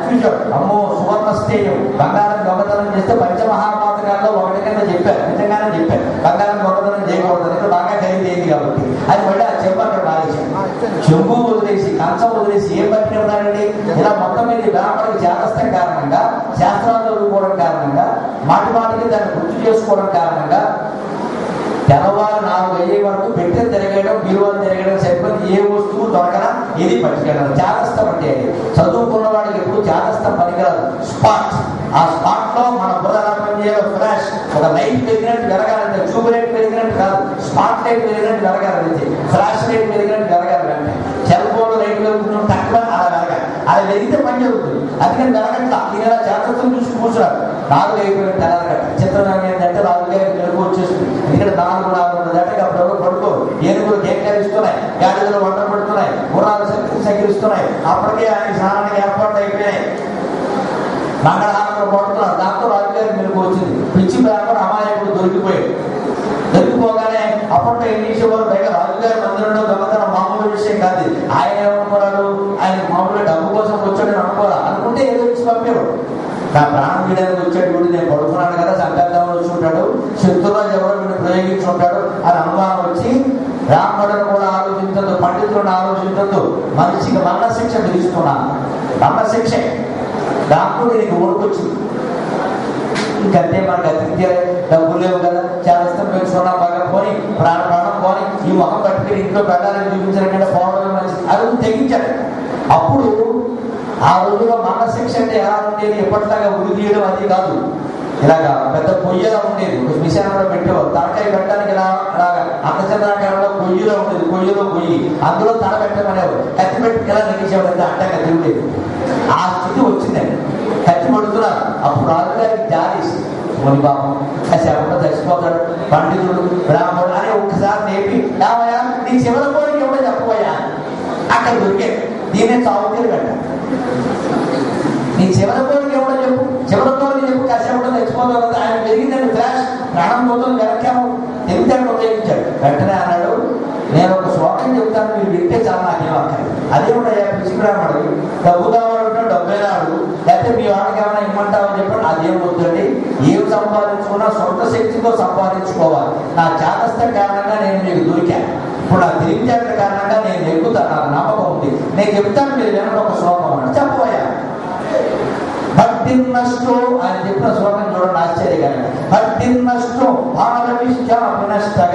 Confusion అమ్మో సువర్ణస్థేయం బంగారం దొంగతనం చేస్తే పంచమహాపాతకాల్లో ఒకటి కింద చెప్పారు నిజంగానే చెప్పారు బంగారం దొంగతనం చేయకూడదు ఇక్కడ బాగా ఖరీదు అయింది కాబట్టి అది మళ్ళీ ఆ చెంబు అక్కడ మారేశారు చెంబు వదిలేసి కంచం వదిలేసి ఏం పట్టుకెళ్తారండి ఇలా మొత్తం మీద బ్రాహ్మణుడికి చేతస్థం కారణంగా శాస్త్రాలు చదువుకోవడం కారణంగా మాటి మాటికి దాన్ని గుర్తు చేసుకోవడం కారణంగా తెల్లవారు నాలుగు అయ్యే వరకు పెట్టె తిరగడం బీరువాలు తిరగడం సరిపోయింది ఏ వస్తువు దొరకనా ఇది పట్టుకెళ్ళడం చేతస్థం అంటే అది చదువుకున్న వాడికి ఎప్పుడు చేతస్థం పనికిరాదు స్పాట్ ఆ స్పాట్ లో మన బుర్ర ఎలా పనిచేయాలో ఫ్లాష్ ఒక లైట్ పెరిగినట్టు వెలగాలంటే ట్యూబ్ లైట్ పెరిగినట్టు కాదు స్పాట్ లైట్ పెరిగినట్టు వెలగాలంటే ఫ్లాష్ లైట్ పెరిగినట్టు వెలగాలంటే సెల్ ఫోన్ లైట్ వెలుగుతున్నాం తక్కువ అలా వెలగాలి అది వెలిగితే పని జరుగుతుంది అందుకని వెలగట్లా ఈయన ఇలా చేతస్థం చూసి కూర్చున్నాడు నాలుగు అయిపోయిన తెల్లగట్ట చిత్రం ఏంటంటే నాలుగు మెరుగు వచ్చేస్తుంది ఎందుకంటే నాలుగు నాలుగు గంటకి అప్పుడు ఎవరు పడుకోరు ఏనుగులు కేకరిస్తున్నాయి గాడిదలు వంట పడుతున్నాయి గుర్రాలు సగిరిస్తున్నాయి అప్పటికే ఆయన స్నానానికి ఏర్పాట్లు అయిపోయాయి మంగళహారంలో పడుతున్నారు దాంతో రాజుగారి మెరుగు వచ్చింది పిచ్చి బ్రాహ్మణ అమాయకుడు దొరికిపోయాడు దొరికిపోగానే అప్పట్లో ఏం చేసేవారు పైగా రాజుగారి మందిరంలో దొంగతనం మామూలు విషయం కాదు ఆయన ఏమనుకున్నాడు ఆయన మామూలుగా డబ్బు కోసం వచ్చాడని అనుకోరా అనుకుంటే ఏదో ఇచ్చి పంపేవాడు నా ప్రాణం వీడానికి వచ్చాడు వీడు నేను పడుకున్నాను కదా సంకల్పంలో వచ్చి ఉంటాడు శత్రురాజు ఎవరో వీడిని ప్రయోగించి ఉంటాడు అని అనుమానం వచ్చి బ్రాహ్మణులను కూడా ఆలోచించద్దు పండితులను ఆలోచించద్దు మనిషికి మరణశిక్ష విధిస్తున్నాను మరణశిక్ష దాంట్లో దీనికి ఓడికొచ్చింది ఇంకంతే మనకు అతిథ్య డబ్బులు లేవు కదా చేస్తాం పెంచుకున్నాం బాగా పోని ప్రాణ ప్రాణం పోని ఈ మొహం పట్టుకుని ఇంట్లో పెట్టాలని చూపించారంటే పోవడం మంచిది అది తెగించాడు అప్పుడు ఆ రోజులో మరణశిక్ష అంటే ఎలా ఉండేది ఎప్పటిలాగా ఉరి తీయడం అది కాదు ఇలాగా పెద్ద పొయ్యిలా ఉండేది ఒక శ్మశానంలో పెట్టేవారు తలకాయ పెట్టడానికి ఇలా అలాగా అన్నచంద్రాకారంలో పొయ్యిలో ఉండేది పొయ్యిలో పొయ్యి అందులో తల పెట్టమనేవారు కత్తి పెట్టి ఇలా నెగించేవాడు అడ్డంగా తిరిగేది ఆ స్థితి వచ్చిందండి కత్తి పడుతున్నారు అప్పుడు రాజుగారికి జాలి ముని పాపం కాసేపట్లో చచ్చిపోతాడు పండితుడు బ్రాహ్మణుడు అని ఒక్కసారి నేపి రామయ్యా నీ చివరి కోరిక ఎవడో చెప్పబోయా అక్కడ దొరికే దీనే చావు తిరిగంట నీ చివరి కోరిక ఎవడో చెప్పు చివరి కోరిక చెప్పు కాసేపట్లో చచ్చిపోతావు కదా ఆయన పెరిగిందని ఫ్లాష్ ప్రాణం పోతుంది వెనకేమో తెలివితేటలు ఉపయోగించాడు వెంటనే అన్నాడు నేను ఒక శ్లోకం చెప్తాను మీరు వింటే చాలా నాకేం అక్కర్లేదు అదే ఉండయా పిచ్చిబ్రాహ్మడు డబ్బు కావాలంటే డబ్బే రాడు లేకపోతే మీ వాడికి ఏమైనా ఇమ్మంటామని చెప్పండి అదేం వద్దండి ఏం సంపాదించుకున్నా సొంత శక్తితో సంపాదించుకోవాలి నా చేతస్థ కారణంగా నేను మీకు దొరికాను ఇప్పుడు నా తెలివితేటల కారణంగా నేను ఎక్కుతాను నాకు నమ్మకం ఉంది నేను చెప్తాను మీరు వెనక ఒక శ్లోకం అని చెప్పబోయా భక్తిన్నష్టో ఆయన చెప్పిన శ్లోకం చూడండి ఆశ్చర్యకరంగా భక్తిన్నష్టో భారవిష్ట వినష్టగ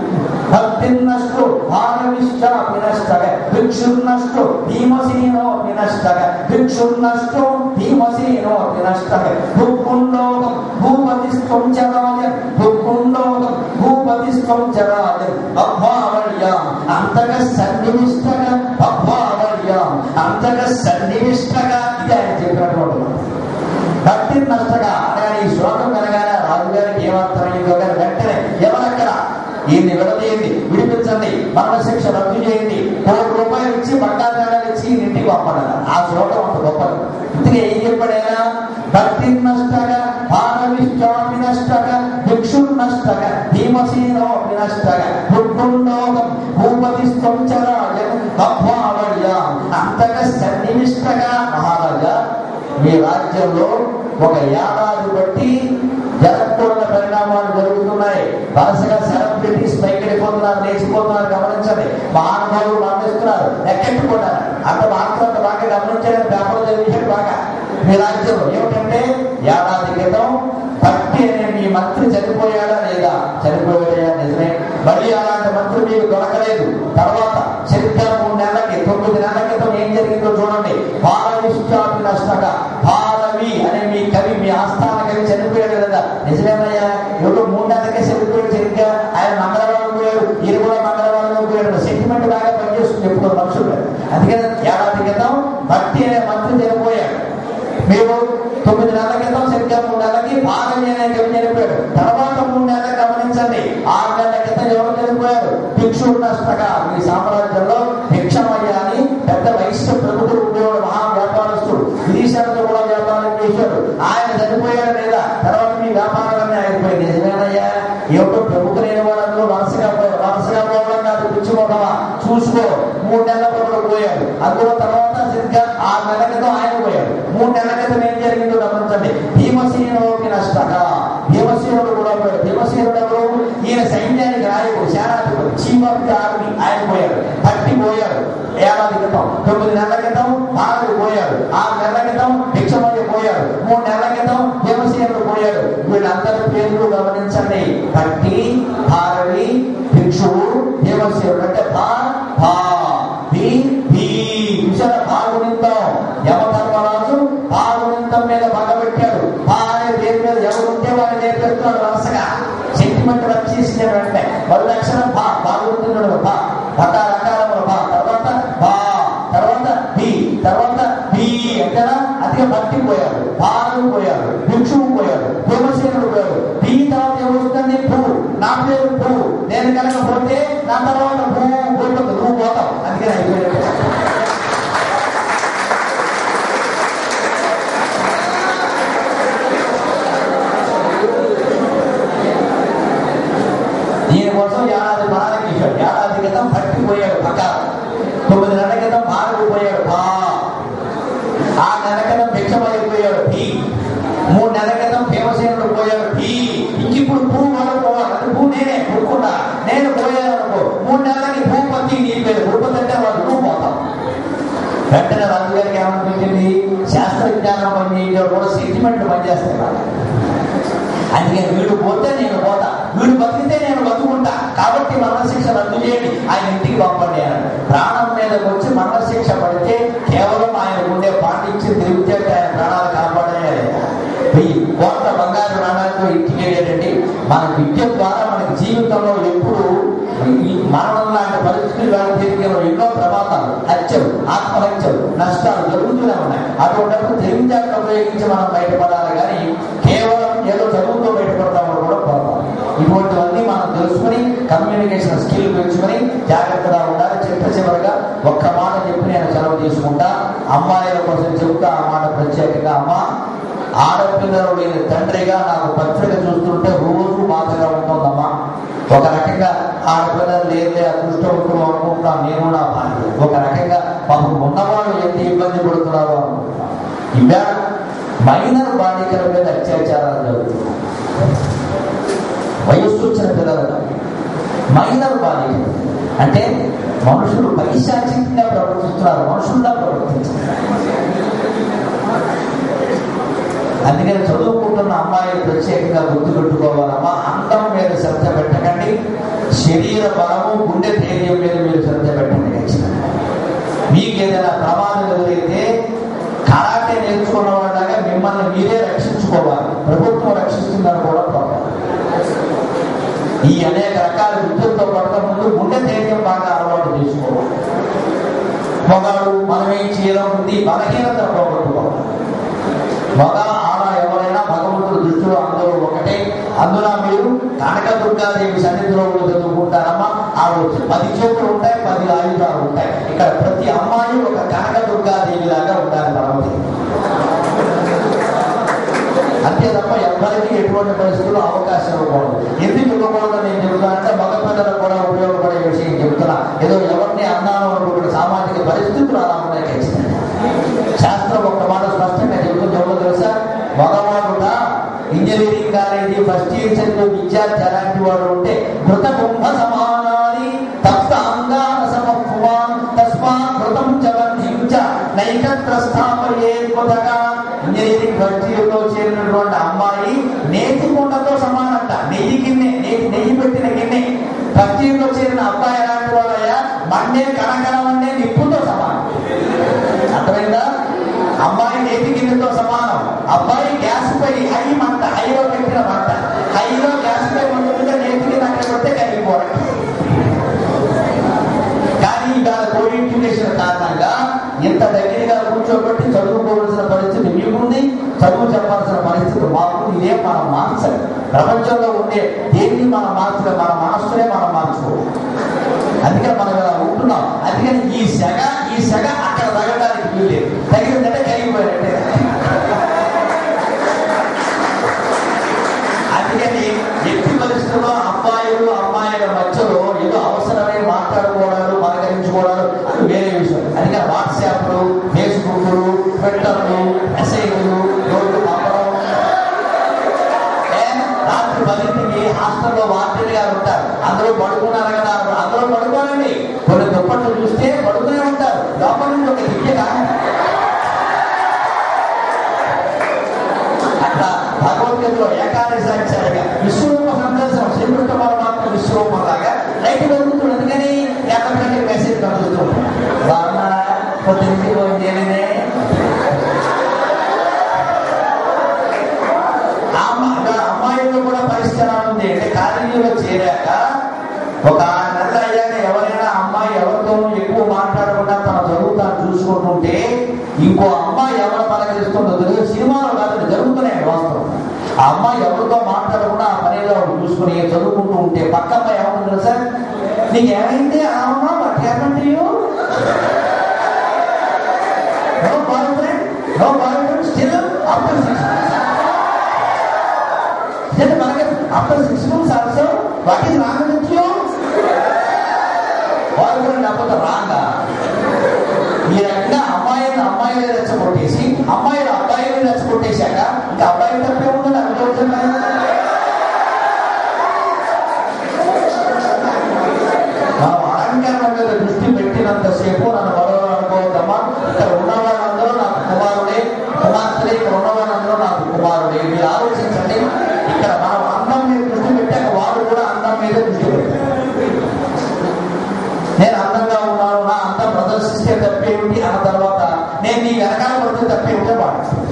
భక్తిన్నష్టో భారవిష్ట వినష్టగ భిక్షుర్నష్టో భీమసేనో వినష్టగ భిక్షుర్నష్టో భీమసేనో వినష్టగ భూపుండోకం భూపతిస్త్వం చరాయ భూపుండోకం భూపతిస్త్వం చరాయ అభావళ్యాం అంతగ సన్నివిష్టగ అభావళ్యాం అంతగ సన్నివిష్టగ ఇది ఆయన చెప్పినటువంటి మాట. భక్తి నష్టగా అనగానే ఈ శ్లోకం కనగానే రాజుగారికి ఏమర్థమైందో కానీ వెంటనే ఎవరక్కడ ఈయన్ని విడదీయండి విడిపించండి మరణశిక్ష రద్దు చేయండి కోటి రూపాయలు ఇచ్చి బంగారు ఇచ్చి ఈయన ఇంటికి పంపడాలి ఆ శ్లోకం అంత గొప్పది ఇంతకీ ఏం చెప్పాడైనా భక్తి నష్టగా భారవిష్టామి నష్టగా భిక్షు నష్టగా భీమసేనో వినష్టగా భృగుండోగం భూపతి స్వంచరాజం అభావళ్య అంతగా సన్నివిష్టగా మహారాజా మీ రాజ్యంలో ఒక ఏడాది బట్టి జరగకూడని పరిణామాలు జరుగుతున్నాయి వరుసగా సెలబ్రిటీస్ పైకెళ్ళిపోతున్నారు లేచిపోతున్నారు గమనించండి మహానుభావులు మరణిస్తున్నారు ఎక్కెట్టుకున్నారు అంత మాత్రం అంత బాగా గమనించడం పేపర్ చదివించాడు బాగా మీ రాజ్యంలో ఏమిటంటే ఏడాది క్రితం భక్తి అనే మీ మంత్రి చనిపోయాడా లేదా చనిపోయాడా నిజమే మళ్ళీ అలాంటి మంత్రి మీకు దొరకలేదు తర్వాత సరిగ్గా మూడు నెలలకి తొమ్మిది నెలల క్రితం ఏం జరిగిందో చూడండి భారవిష్టాపి నష్టగా భారవి అనే మీ కవి మీ ఆస్థాన కవి చనిపోయాడు కదా నిజమేనయ్యా ఎవరో మూడు నెలలకే చనిపోయాడు సరిగ్గా ఆయన మంగళవారం పోయాడు ఈయన కూడా మంగళవారం పోయాడు సెంటిమెంట్ బాగా పనిచేస్తుంది ఎప్పుడు మనుషులు అందుకని ఏడాది క్రితం భక్తి అనే మంత్రి చనిపోయాడు మీరు తొమ్మిది నెలల క్రితం సరిగ్గా మూడు నెలలకి భాగం అనే కవి చనిపోయాడు తర్వాత మూడు నెలలు గమనించండి ఆరు నెలల క్రితం ఎవరు చనిపోయారు భిక్షుడు నష్టగా మీ సామ్రాజ్యంలో భిక్షమయ్య అని పెద్ద వైశ్య ప్రముఖుడు ఉండేవాడు మహా వ్యాపారస్తుడు విదేశాలతో కూడా వ్యాపారం చేశాడు ఆయన చనిపోయాడు లేదా తర్వాత మీ వ్యాపారాలన్నీ ఆగిపోయింది నిజమేనయ్యా ఏమిటో ప్రముఖులైన వాళ్ళందరూ వరుసగా పోయారు వరుసగా పోవడం కాదు పిచ్చుకోవడమా చూసుకో మూడు నెలల పొగడు పోయాడు అందులో తర్వాత సరిగ్గా ఆరు నెలల క్రితం ఆయన పోయాడు మూడు నెలల ఆరు నెలల క్రితం భిక్షమయ్య పోయాడు మూడు నెలల క్రితం భీమసేనుడు పోయాడు వీళ్ళందరి పేర్లు గమనించండి పట్టి భారవి భిక్షువు భీమసేనుడు అంటే భా భా భీ భీ విషయ భాగునిందం యమధర్మరాజు భాగునిందం మీద పగబెట్టాడు భా అనే పేరు మీద ఎవరుంటే వాడిని నేర్పిస్తున్నాడు వరుసగా సెంటిమెంట్ వచ్చేసిన వెంటనే మొదటి అక్షరం భా బాగుంటున్నాడు భా పటాల అకారములు భా తర్వాత భా తర్వాత బి తర్వాత బి అంటేనా అతిగా పట్టిపోయాడు భారం పోయాడు భిక్షువు పోయాడు భీమసేనుడు పోయాడు బి తర్వాత ఏమొస్తుంది భూ నా పేరు భూ నేను కనుక పోతే నా తర్వాత భూ పోతుంది నువ్వు పోతావు అందుకని అయిపోయాడు దీనికోసం ఏడాది ప్రాణం ఇచ్చాడు ఏడాది క్రితం పట్టిపోయాడు పక్క తొమ్మిది నెలల క్రితం భారకు పోయాడు బా ఆ నెల క్రితం భిక్షమైపోయాడు భీ మూడు నెలల క్రితం భీమసేనుడు పోయాడు భీ ఇంక ఇప్పుడు భూ మనం పోవాలి అంటే భూ నేనే పుట్టుకున్నా నేను పోయాను అనుకో మూడు నెలలకి భూపతి నీ పేరు భూపతి అంటే వాళ్ళు నువ్వు పోతాం వెంటనే రాజు గారికి ఏమనిపించింది శాస్త్ర విజ్ఞానం పనిచేయడం కూడా సెంటిమెంట్ పనిచేస్తాయి వాళ్ళు అందుకే వీడు పోతే నేను పోతా వీడు బతికితే నేను బతుకుంటా కాబట్టి మరణశిక్ష రద్దు చేయండి ఆయన ఇంటికి పంపండి అన్నాడు ప్రాణం మీదకి వచ్చి మరణశిక్ష పడితే కేవలం ఆయన ఉండే పాటించి తిరిగితే ఆయన ప్రాణాలు కాపాడలేదు ఈ కోట్ల బంగారు నాణాలతో ఇంటికి వెళ్ళేటండి మన విద్య ద్వారా మనకి జీవితంలో ఎప్పుడు ఈ మరణం లాంటి పరిస్థితులు వేళ తిరిగిన ఎన్నో ప్రమాదాలు హత్యలు ఆత్మహత్యలు నష్టాలు జరుగుతూనే ఉన్నాయి అటువంటిప్పుడు తెలివితేటలు ఉపయోగించి మనం బయటపడాలి కానీ కేవలం ఏదో చదువుతో బయటపడతామని కూడా పోతాం ఇటువంటివన్నీ మనం తెలుసుకుని కమ్యూనికేషన్ స్కిల్ పెంచుకొని జాగ్రత్తగా ఉండాలి చిట్ట చివరిగా ఒక్క మాట చెప్పి నేను సెలవు తీసుకుంటా అమ్మాయిల కోసం చెబుతా ఆ మాట ప్రత్యేకంగా అమ్మ ఆడపిల్లలు లేని తండ్రిగా నాకు పత్రిక చూస్తుంటే రోజు బాధగా ఉంటుందమ్మా ఒక రకంగా ఆడపిల్లలు లేదే అదృష్టవంతులు అనుకుంటున్నాం నేను నా భార్య ఒక రకంగా పాపం ఉన్నవాళ్ళు ఎంత ఇబ్బంది పడుతున్నారో అనుకుంటున్నాం ఇవాళ మైనర్ బాలికల మీద అత్యాచారాలు జరుగుతున్నాయి వయస్సు వచ్చిన పిల్లలు మైనర్ బాలికలు అంటే మనుషులు పైశాచికంగా ప్రవర్తిస్తున్నారు మనుషుల్లా ప్రవర్తించారు అందుకని చదువుకుంటున్న అమ్మాయిలు ప్రత్యేకంగా గుర్తుపెట్టుకోవాలమ్మా అందం మీద శ్రద్ధ పెట్టకండి శరీర బలము గుండె ధైర్యం మీద మీరు శ్రద్ధ పెట్టండి ఖచ్చితంగా మీకు ఏదైనా ప్రమాదం ఎదురైతే కరాటే నేర్చుకున్న వాళ్ళగా మిమ్మల్ని మీరే రక్షించుకోవాలి ప్రభుత్వం రక్షిస్తుందని కూడా పోవాలి ఈ అనేక రకాల విద్యుత్తో పడక ముందు గుండె ధైర్యం బాగా అలవాటు చేసుకోవాలి మగాడు మనమేం చేయడం బలహీనత పోగొట్టుకోవాలి మగ ఆడ ఎవరైనా భగవంతుడు దృష్టిలో అందరూ ఒకటే అందున మీరు కనకదుర్గాదేవి సన్నిధిలో కూడా చదువుకుంటారమ్మా ఆవిడ వచ్చి పది చేతులు ఉంటాయి పది ఆయుధాలు ఉంటాయి ఇక్కడ ప్రతి అమ్మాయి ఒక కనకదుర్గాదేవి లాగా ఉండాలి భగవతి అంతే తప్ప ఎవరికి ఎటువంటి పరిస్థితుల్లో అవకాశం ఇవ్వకూడదు ఎందుకు ఇవ్వకూడదు నేను చెబుతాను అంటే మగ పిల్లలకు కూడా ఉపయోగపడే విషయం చెబుతున్నా ఏదో ఎవరిని అన్నాను అనుకుంటున్న సామాజిక పరిస్థితులు అలా ఉన్నాయి ఖచ్చితంగా శాస్త్రం ఒక మాట స్పష్టంగా చెబుతుంది ఎవరో తెలుసా మగవాడుట ఇంజనీరింగ్ కాలేజీ ఫస్ట్ ఇయర్ చదివే విద్యార్థి అలాంటి వాడు ఉంటే మృత కుంభ సమానాన్ని తప్త అంగాన సమత్వాన్ తస్మా మృతం చవంతించ నైకత్ర స్థాపయే కొత్తగా ఇంజనీరింగ్ ఫస్ట్ ఇయర్ లో చేరినటువంటి అమ్మాయి నేతి కుండతో సమానంట నెయ్యి గిన్నె నెయ్యి నెయ్యి పెట్టిన గిన్నె ఫస్ట్ ఇయర్ లో చేరిన అబ్బాయి ఎలాంటి వాడయ్యా మండే కనకన మండే నిప్పుతో సమానం అర్థమైందా అమ్మాయి నేతి గిన్నెతో సమానం అబ్బాయి గ్యాస్ పై హై మంట హైలో పెట్టిన మంట హైలో గ్యాస్ పై మంటుంటే నేతి గిన్నె అక్కడ కొడితే కరిగిపోవడం కానీ దాని కోఎడ్యుకేషన్ కారణంగా ఇంత దగ్గరగా కూర్చోబెట్టి చదువుకోవాల్సిన పరిస్థితి మీకుంది చదువు చెప్పాల్సిన పరిస్థితి మాకు ఇదే మనం మార్చాలి ప్రపంచంలో ఉండే దేన్ని మనం మార్చలేదు మన మనస్సునే మనం మార్చుకోవాలి అందుకని మనం ఇలా ఉంటున్నాం అందుకని ఈ సెగ ఈ సెగ అక్కడ తగడానికి వీలేదు తగిలిందంటే కరిగిపోయినట్టే అందుకని ఎట్టి పరిస్థితుల్లో అబ్బాయిలు అమ్మాయిల మధ్యలో ఏదో అవసరమై మాట్లాడుకోవడాలు పలకరించుకోవడాలు అది వేరే విషయం అందుకని వాట్సాప్లు ఫేస్బుక్లు ట్విట్టర్లు మెసేజ్లు రోడ్లు పంపడం ఏ? రాత్రి పదింటికి హాస్టల్లో వార్డెన్ గారు ఉంటారు అందరూ పడుకున్నారు కదా అందరూ పడుకోనండి కొన్ని దుప్పట్లు చూస్తే పడుకునే ఉంటారు లోపల నుంచి ఒక దివ్యగా భగవద్గీతలో ఏకాదశాచార్యగా విశ్వరూప సందర్శనం శ్రీకృష్ణ పరమాత్మ విశ్వరూపం లాగా లైట్ వెలుగుతుంది అందుకని ఎక్కడికంటే మెసేజ్ కలుగుతూ బాగున్నారా పొద్దున్నకి పోయింది ఏమైంది ఆ అమ్మ- ఆ అమ్మాయిలో కూడా పరిష్కారం ఉంది అంటే కాలేజీలో చేరాక ఒక ఆరు నెలలు అయ్యాక ఎవరైనా అమ్మాయి ఎవరితో ఎక్కువ మాట్లాడకుండా తన చదువు తాను చూసుకుంటుంటే ఇంకో అమ్మాయి ఎవరు పలకరిస్తుందో తెలియదు సినిమాలో కాదు జరుగుతున్నాయి వాస్తవం ఆ అమ్మాయి ఎవరితో మాట్లాడకుండా ఆ పనిలో ఆవిడ చూసుకుని చదువుకుంటూ ఉంటే పక్క అమ్మాయి ఏమంటుంది సార్ నీకు ఏమైంది అమ్మా what happen to you no boy friend no boy friend still after six Then మనకి after six months also what is wrong with you boy friend లేకపోతే రాంగా ఈ రకంగా అమ్మాయిని అమ్మాయిని రెచ్చగొట్టేసి అమ్మాయిలు అబ్బాయిని రెచ్చగొట్టేశాక ఇంకా అబ్బాయి తప్పే ఉందని అనుకోవచ్చు మనం అలంకరణ మీద దృష్టి పెట్టినంతసేపు నన్ను మరో అనుకోవద్దమ్మా ఇక్కడ ఉన్న వాళ్ళందరూ నాకు కుమారుడే కుమార్తెలే ఇక్కడ ఉన్న వాళ్ళందరూ నాకు కుమారుడే మీరు ఆలోచించండి ఇక్కడ మనం అందం మీద దృష్టి పెట్టాక వాళ్ళు కూడా అందం మీద దృష్టి పెట్టారు నేను అందంగా ఉన్నాను నా అందం ప్రదర్శిస్తే తప్పేమిటి అన్న తర్వాత నేను నీ వెనకాల పడితే తప్పేమిటో పాటిస్తాను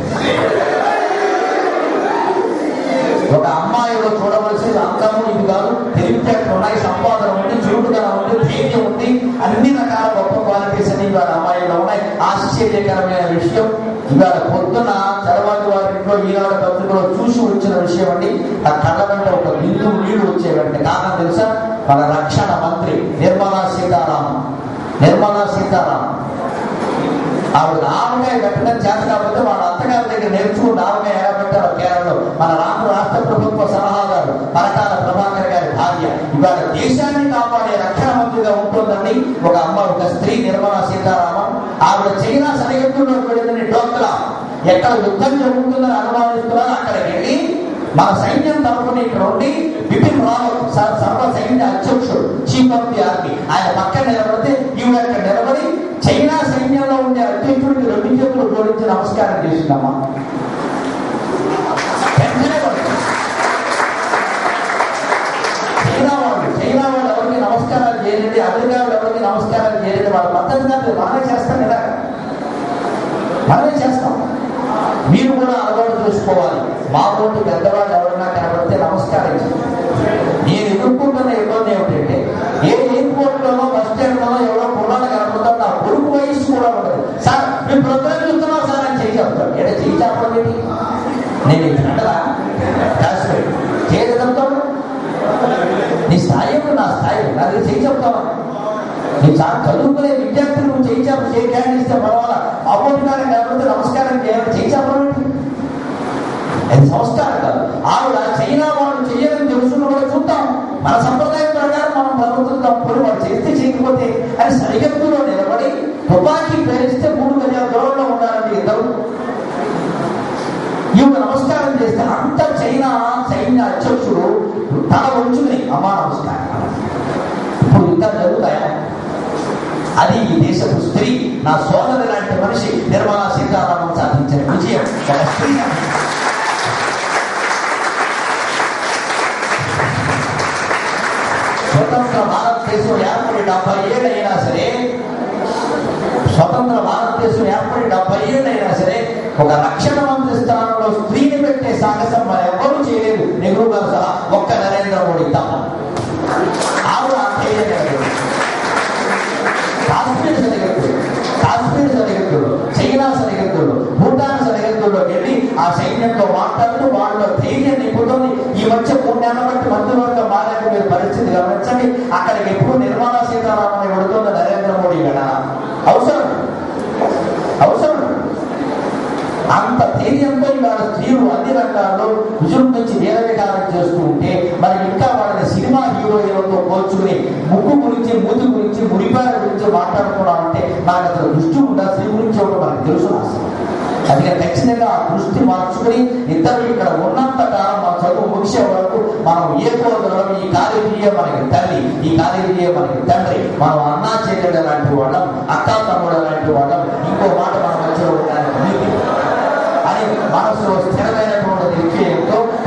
ఒక అమ్మాయిలో చూడవలసిన అందము ఇది కాదు తెలివితేటలు ఉన్నాయి సంపాదన ఉంది చురుకుదనం ఉంది ధైర్యం ఉంది అన్ని రకాల గొప్ప క్వాలిటీస్ అని ఇవాళ అమ్మాయిలో ఉన్నాయి ఆశ్చర్యకరమైన విషయం ఇవాళ పొద్దున చదవాలి వారి ఇంట్లో ఈనాడు పత్రికలో చూసి వచ్చిన విషయం అండి ఆ కళ్ళ వెంట ఒక బిందు నీళ్లు వచ్చేవంటే కారణం తెలుసా మన రక్షణ మంత్రి నిర్మలా సీతారామన్ నిర్మలా సీతారామన్ ఆవిడ ఆవకాయ పెట్టడం చేత కాకపోతే వాళ్ళ అత్తగారి దగ్గర నేర్చుకుని ఆవకాయ ఎలా పెట్టారో కేరళలో మన రాష్ట్ర రాష్ట్ర ప్రభుత్వ సలహాదారు పరకాల ప్రభాకర్ గారి భార్య ఇవాళ దేశాన్ని కాపాడే రక్షణ మంత్రిగా ఉంటుందని ఒక అమ్మ ఒక స్త్రీ నిర్మలా సీతారామన్ ఆవిడ చైనా సరిహద్దుల్లో వెళ్ళిందని డోక్లా ఎక్కడ యుద్ధం జరుగుతుందని అనుమానిస్తున్నారు అక్కడికి వెళ్ళి మన సైన్యం తరఫున ఇక్కడ ఉండి బిపిన్ రావత్ స- సర్వ సైన్య అధ్యక్షుడు చీఫ్ ఆఫ్ ది ఆర్మీ ఆయన పక్కన నిలబడితే ఈవిడ అక్కడ నిలబడి చైనా సైన్యంలో ఉండే అధ్యక్షుడికి రెండు చేతులు జోడించి నమస్కారం చేసిందమ్మా వెంటనే పడుతుంది. చైనా వాళ్ళు చైనా వాళ్ళు ఎవరికి నమస్కారాలు చేయలేదు అమెరికా వాళ్ళు ఎవరికి నమస్కారాలు చేయలేదు వాళ్ళ పద్ధతి కాదు మనమే చేస్తాం కదా మనమే చేస్తాం మీరు కూడా అలవాటు చేసుకోవాలి మా బోటి పెద్దవాళ్ళు ఎవరైనా కనబడితే నమస్కరించండి నేను ఎదుర్కొంటున్న ఇబ్బంది ఏమిటంటే ఏ ఎయిర్పోర్ట్ లోనో బస్ స్టాండ్ లోనో ఎవరో కుర్రాలు కనబడతారు నా కొడుకు వయసు కూడా ఉండదు సార్ మీరు ప్రోగ్రామ్ చూస్తున్నాం సార్ అని చేయి చెప్తారు ఏదో చేయి చెప్పడం ఏంటి నేను ఇక్కడ కాశ్మీర్ చేయడంతో నీ స్థాయి ఏమిటి? నా స్థాయి నా దగ్గర చేయి చెప్తాను నీ చాలా చదువుకునే విద్యార్థులు నువ్వు చేయి చెప్ప చేయి క్యాన్ ఇస్తే పర్వాలా అపోజిట్ లేకపోతే నమస్కారం చేయాలి చేయి చెప్పడం ఏంటి? అది సంస్కారం కాదు ఆవిడ చైనా వాళ్ళు చేయదని తెలుసుకున్న కూడా చూద్దాం మన సంప్రదాయం ప్రకారం మనం బ్రతుకుతాం పోయి వాళ్ళు చేస్తే చేయకపోతే అని సరిహద్దులో నిలబడి తుపాకీ పేరిస్తే మూడు గజాల దూరంలో ఉండాలండి ఇద్దరు ఈవిడ నమస్కారం చేస్తే అంత చైనా సైన్య అధ్యక్షుడు తల ఉంచుకుని అమ్మా నమస్కారం ఇప్పుడు ఇంకా జరుగుతాయా అది ఈ దేశపు స్త్రీ నా సోదరి లాంటి మనిషి నిర్మలా సీతారామన్ సాధించిన విజయం ఒక స్త్రీ స్వతంత్ర భారతదేశం ఏర్పడి డెబ్బై ఏళ్ళైనా సరే స్వతంత్ర భారతదేశం ఏర్పడి డెబ్బై ఏళ్ళైనా సరే ఒక రక్షణ మంత్రి స్థానంలో స్త్రీని పెట్టే సాహసం మరి ఎవరూ చేయలేదు నెహ్రూ గారు సహా ఒక్క నరేంద్ర మోడీ తప్ప ఆవిడ ఆ ధైర్యం కలిగింది. కాశ్మీర్ సరిహద్దులు కాశ్మీర్ సరిహద్దులు చైనా సరిహద్దులు భూటాన్ సరిహద్దుల్లో వెళ్ళి ఆ సైన్యంతో మాట్లాడుతూ వాళ్ళ ధైర్యం నింపుతుంది ఈ మధ్య మూడు నెలల బట్టి మంత్రివర్గం మారాక మీరు పరిస్థితి గమనించండి అక్కడికి ఎప్పుడు నిర్మలా సీతారామన్ వెళుతున్న నరేంద్ర మోడీ వెళ్ళ అవసరం అవసరం అంత ధైర్యంతో ఇవాళ స్త్రీలు అన్ని రంగాల్లో విజృంభించి వీర విహారం చేస్తూ ఉంటే మరి ఇంకా వాళ్ళని సినిమా హీరోయిన్లతో పోల్చుకుని ముక్కు గురించి మూతి గురించి ముడిపాల గురించి మాట్లాడుకున్నామంటే నాకు అసలు దృష్టి ఉందా స్త్రీ గురించి ఒకటి మనకు తెలుసు అసలు అది ఖచ్చితంగా ఆ దృష్టి మార్చుకుని ఇద్దరు ఇక్కడ ఉన్నంత కాలం మన చదువు ముగిసే వరకు మనం ఏ కోదలం ఈ కాలేజీయే మనకి తల్లి ఈ కాలేజీయే మనకి తండ్రి మనం అన్నా చెల్లెడ లాంటి వాళ్ళం అక్కా తమ్ముడు లాంటి వాళ్ళం ఇంకో మాట మన మధ్యలో ఉండడానికి వీలు లేదు. అని మనసులో స్థిరమైనటువంటి నిశ్చయంతో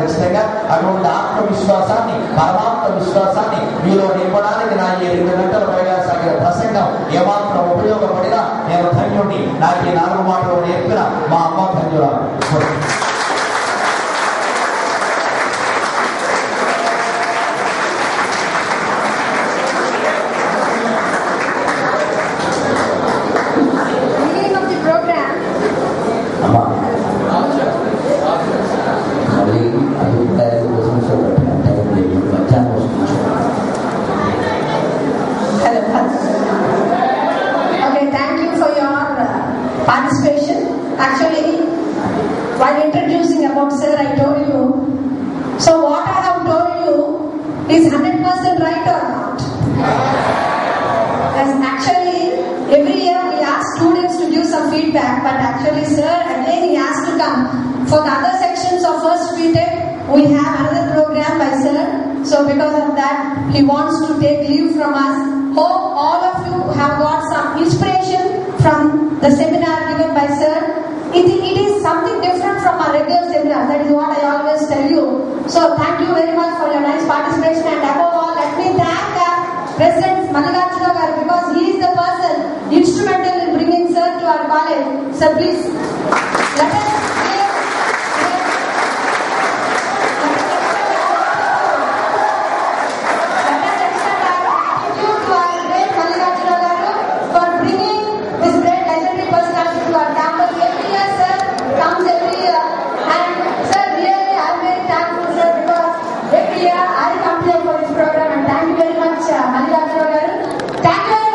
ఖచ్చితంగా అటువంటి ఆత్మవిశ్వాసాన్ని పరమాత్మ విశ్వాసాన్ని మీలో నింపడానికి నా ఈ రెండు గంటల పైగా సాగిన ప్రసంగం ఏమాత్రం ఉపయోగపడినా నేను ధన్యుడిని నాకు ఈ నాలుగు మాటలు నేర్పిన మా అమ్మ ధన్యురాలు beginning of the program, అమ్మా మళ్ళీ అభిప్రాయాల కోసం చూపెట్టిన టైం లేదు మధ్యాహ్నం వస్తుంది hello. Okay, thank you for your uh, participation. Actually, while introducing about sir, I told you. So what I have told you is hundred percent right or not? Yes, actually, every year we ask students to give some feedback, but actually, sir, again he has to come. For the other sections of first BTEC, we have another program by sir. So because of that, he wants to take leave from us. Hope all of you have got some inspiration from the seminar given by sir. It, it is something different from our regular seminar. That is what I always tell you. So thank you very much for your nice participation and above all, let me thank our President Mallikarjuna Garu because he is the person instrumental in bringing sir to our college. Sir, please let us give, let us extend our gratitude to our great Mallikarjuna Garu for bringing this great legendary personality to our campus. Every year, sir comes every year. And sir, really, I am very thankful, sir, because every year I come here for this program. And thank you very much, uh, Mallikarjuna Garu. Thank you very